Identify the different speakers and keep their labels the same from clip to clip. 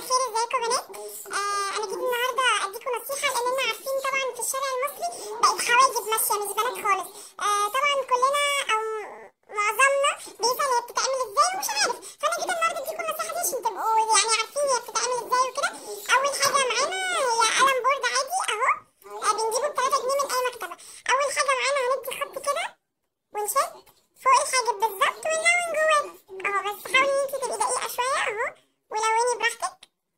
Speaker 1: الخير ازيكم يا بنات آه انا جيت النهارده اديكم نصيحه لاننا عارفين طبعا في الشارع المصري بقت حواجب ماشيه مش بنات خالص آه طبعا كلنا او معظمنا بيسال هي بتتعمل ازاي ومش عارف فانا جيت النهارده اديكم النصيحه دي عشان تبقوا يعني عارفين هي بتتعمل ازاي وكده اول حاجه معانا هي قلم بورد عادي اهو آه بنجيبه ب 3 جنيه من اي مكتبه اول حاجه معانا هندي خط كده ونشد فوق الحاجب بالظبط ونلون جواه اهو بس حاولي ان انت تبقي دقيقه شويه اهو ولوني براحتك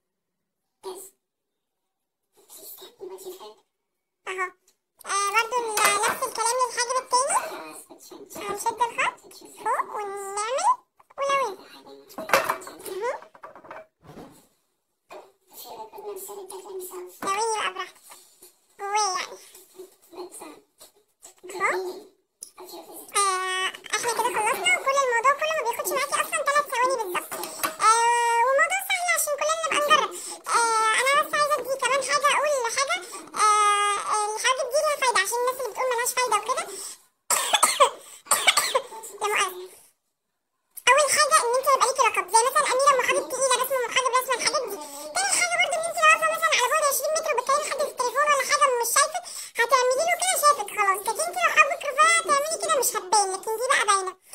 Speaker 1: اهو آه برضو ال- نفس الكلام للحاجب التاني هنشد الخط فوق ونعمل ولون مهم. لوني بقى براحتك جواه يعني آه احنا كده خلصنا وكل الموضوع كله ما بياخدش معاكي اصلا ثلاث ثواني بالظبط آه وموضوع سهل عشان كلنا نبقى نجرب آه انا بس عايزه ادي كمان حاجه اقول حاجه آه الحاجات دي ليها فايده عشان الناس اللي بتقول ملهاش فايده وكده لا مؤاخذة. اول حاجه ان انت يبقى ليكي لقب زي مثلا اميره محارب تقيله رسم محارب رسم الحاجات دي تاني حاجه برضه ان انت واقفه مثلا على بعد 20 متر وبتكلمي حد في التليفون ولا حاجه مش شايفك هتعملي له كده شايفك خلاص لكن انت لو حابه رفيع هتعملي كده مش هتبين لكن دي بقى باينه